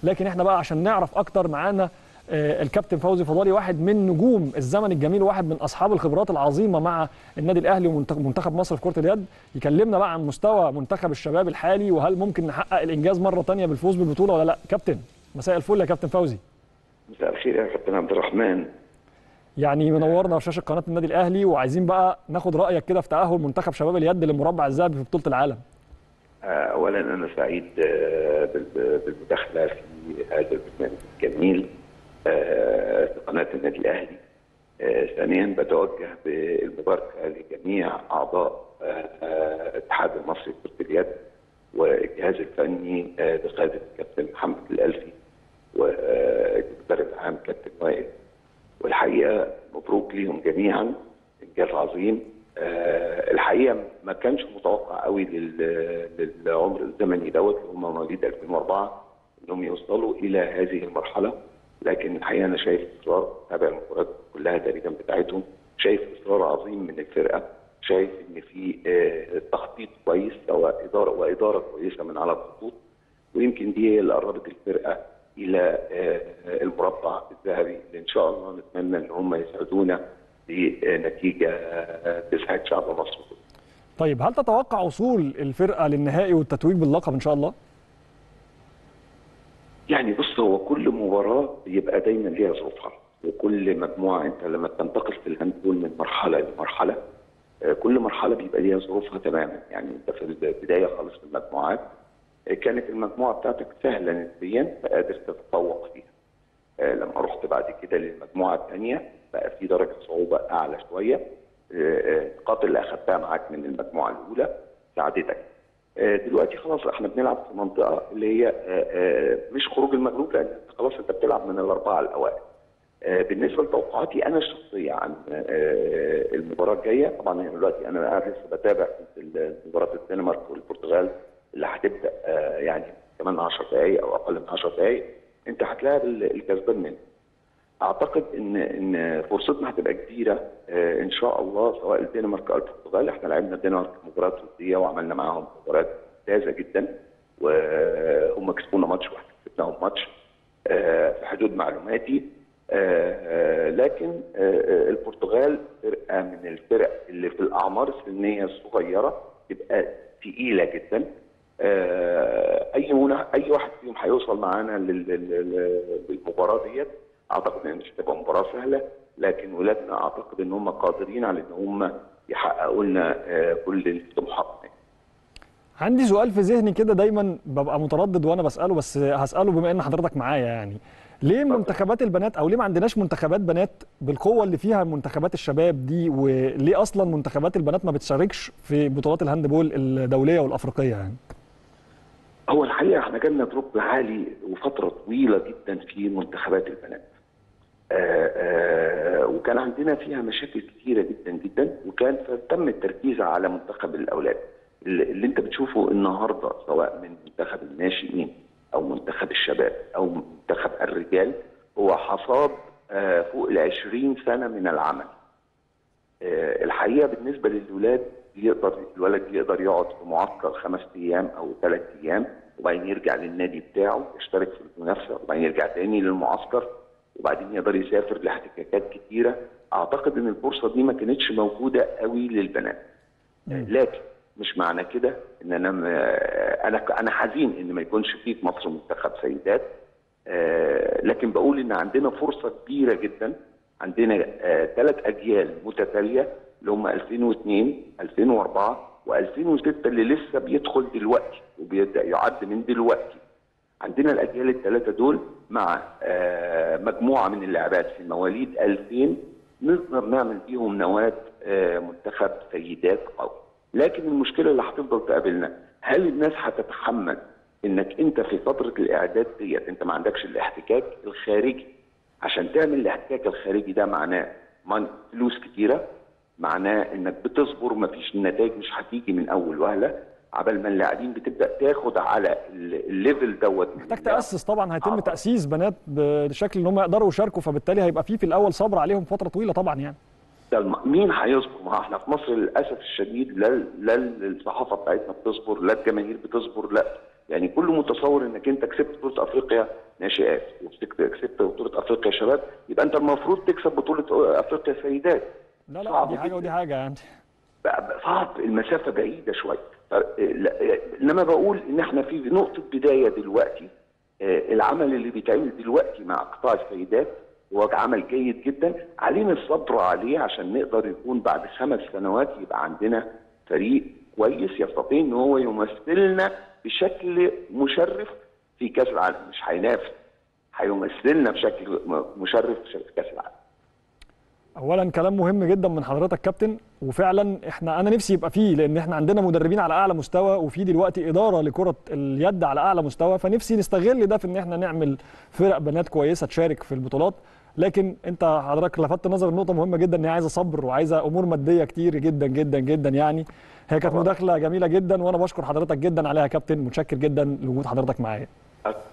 لكن احنا بقى عشان نعرف اكتر معانا آه، الكابتن فوزي فضالي واحد من نجوم الزمن الجميل وواحد من اصحاب الخبرات العظيمه مع النادي الاهلي ومنتخب مصر في كره اليد يكلمنا بقى عن مستوى منتخب الشباب الحالي وهل ممكن نحقق الانجاز مره تانية بالفوز بالبطوله ولا لا كابتن مساء الفل يا كابتن فوزي مساء الخير يا كابتن عبد الرحمن يعني منورنا في شاشه قناه النادي الاهلي وعايزين بقى ناخد رايك كده في تاهل منتخب شباب اليد للمربع الذهبي في بطوله العالم اولا انا سعيد آه، بال- بالمداخله في هذا البرنامج الجميل آه، في قناه النادي الاهلي آه، ثانيا بتوجه بالمباركه لجميع اعضاء آه، آه، الاتحاد المصري لكره اليد والجهاز الفني آه، بقياده الكابتن محمد الالفي والمدرب العام كابتن وائل والحقيقه مبروك ليهم جميعا انجاز عظيم آه، الحقيقه ما كانش متوقع قوي لل- للعمر الزمني دوت اللي هم مواليد 2004 انهم يوصلوا الى هذه المرحله لكن الحقيقه انا شايف اصرار تابع المباريات كلها تقريبا بتاعتهم شايف اصرار عظيم من الفرقه شايف ان في آه، تخطيط كويس سواء اداره واداره كويسه من على الخطوط ويمكن دي هي اللي قربت الفرقه الى آه، المربع الذهبي اللي ان شاء الله نتمنى ان هم يسعدونا بنتيجه آه، تسعد شعب مصر كله. طيب هل تتوقع وصول الفرقه للنهائي والتتويج باللقب ان شاء الله يعني بص هو كل مباراه بيبقى دايما ليها ظروفها وكل مجموعه انت لما بتنتقل في الهاندبول من مرحله لمرحله آه، كل مرحله بيبقى ليها ظروفها تماما يعني انت في البدايه خالص في المجموعات آه، كانت المجموعه بتاعتك سهله نسبيا فقادر تتفوق فيها آه، لما رحت بعد كده للمجموعه الثانيه بقى في درجه صعوبه اعلى شويه آه، آه، النقاط اللي اخذتها معاك من المجموعه الاولى ساعدتك آه، دلوقتي خلاص احنا بنلعب في منطقه اللي هي آه، آه، مش خروج المغلوب لان أنت خلاص انت بتلعب من الاربعه الاوائل آه، بالنسبه لتوقعاتي انا الشخصيه عن آه، المباراه الجايه طبعا أنا دلوقتي انا قاعد لسه بتابع في مباراه الدنمارك والبرتغال اللي هتبدا آه، يعني كمان 10 دقائق او اقل من 10 دقائق انت هتلاعب ال- الكسبان منه اعتقد ان ان فرصتنا هتبقى كبيره آه، ان شاء الله سواء الدنمارك او البرتغال احنا لعبنا الدنمارك مباراه وديه وعملنا معاهم مباراه ممتازه جدا وهم كسبونا ماتش واحد كسبناهم ماتش آه، في حدود معلوماتي آه، آه، لكن آه، آه، البرتغال فرقه من الفرق اللي في الاعمار السنيه الصغيره تبقى تقيله جدا آه، اي منا... اي واحد فيهم هيوصل معانا لل- لل- لل- للمباراه ديت اعتقد ان مش هتبقى مباراه سهله لكن ولادنا اعتقد ان هم قادرين على ان هم يحققوا لنا آه، كل الطموحات عندي سؤال في ذهني كده دايما ببقى متردد وانا بساله بس هساله بما ان حضرتك معايا يعني ليه منتخبات البنات او ليه ما عندناش منتخبات بنات بالقوه اللي فيها منتخبات الشباب دي وليه اصلا منتخبات البنات ما بتشاركش في بطولات الهاندبول الدوليه والافريقيه يعني هو الحقيقه احنا جالنا دروب عالي وفتره طويله جدا في منتخبات البنات. آآ آآ وكان عندنا فيها مشاكل كثيره جدا جدا وكان تم التركيز على منتخب الاولاد اللي اللي انت بتشوفه النهارده سواء من منتخب الناشئين او منتخب الشباب او منتخب الرجال هو حصاد آه، فوق ال 20 سنه من العمل. آه، الحقيقه بالنسبه للولاد يقدر الولد يقدر يقعد في معسكر خمس ايام او ثلاث ايام وبعدين يرجع للنادي بتاعه يشترك في المنافسه وبعدين يرجع تاني للمعسكر وبعدين يقدر يسافر لاحتكاكات كتيره اعتقد ان الفرصه دي ما كانتش موجوده قوي للبنات لكن مش معنى كده ان انا م- انا انا حزين ان ما يكونش فيه في مصر منتخب سيدات آه، لكن بقول ان عندنا فرصه كبيره جدا عندنا ثلاث اجيال متتاليه اللي هم 2002 2004 و2006 اللي لسه بيدخل دلوقتي وبيبدا يعد من دلوقتي عندنا الاجيال الثلاثه دول مع آه، مجموعه من اللاعبات في مواليد 2000 نقدر نعمل بيهم نواه آه، منتخب سيدات قوي لكن المشكله اللي هتفضل تقابلنا هل الناس هتتحمل انك انت في فتره الاعداد ديت انت ما عندكش الاحتكاك الخارجي عشان تعمل الاحتكاك الخارجي ده معناه من- فلوس كتيره معناه انك بتصبر مفيش النتائج مش هتيجي من اول وهله عبال ما اللاعبين بتبدا تاخد على ال- الليفل دوت من محتاج اللعب. تاسس طبعا هيتم آه. تاسيس بنات بشكل ان هم يقدروا يشاركوا فبالتالي هيبقى في في الاول صبر عليهم فتره طويله طبعا يعني ده الم- مين هيصبر؟ ما احنا في مصر للاسف الشديد لا لا الصحافه بتاعتنا بتصبر لا الجماهير بتصبر لا يعني كله متصور انك انت كسبت بطوله افريقيا ناشئات وكسبت كسبت بطوله افريقيا شباب يبقى انت المفروض تكسب بطوله افريقيا سيدات لا لا صعب دي حاجه جداً. ودي حاجه يعني بقى- صعب المسافه بعيده شويه ف- لا- انما بقول ان احنا في نقطه بدايه دلوقتي آه، العمل اللي بيتعمل دلوقتي مع قطاع السيدات هو عمل جيد جدا علينا الصبر عليه عشان نقدر يكون بعد خمس سنوات يبقى عندنا فريق كويس يستطيع ان هو يمثلنا بشكل مشرف في كاس العالم مش هينافس هيمثلنا بشكل م- مشرف في كاس العالم اولا كلام مهم جدا من حضرتك كابتن وفعلا احنا انا نفسي يبقى فيه لان احنا عندنا مدربين على اعلى مستوى وفي دلوقتي اداره لكره اليد على اعلى مستوى فنفسي نستغل ده في ان احنا نعمل فرق بنات كويسه تشارك في البطولات لكن انت حضرتك لفتت نظر نقطه مهمه جدا ان هي عايزه صبر وعايزه امور ماديه كتير جدا جدا جدا يعني هي كانت طبعا. مداخله جميله جدا وانا بشكر حضرتك جدا عليها يا كابتن متشكر جدا لوجود حضرتك معايا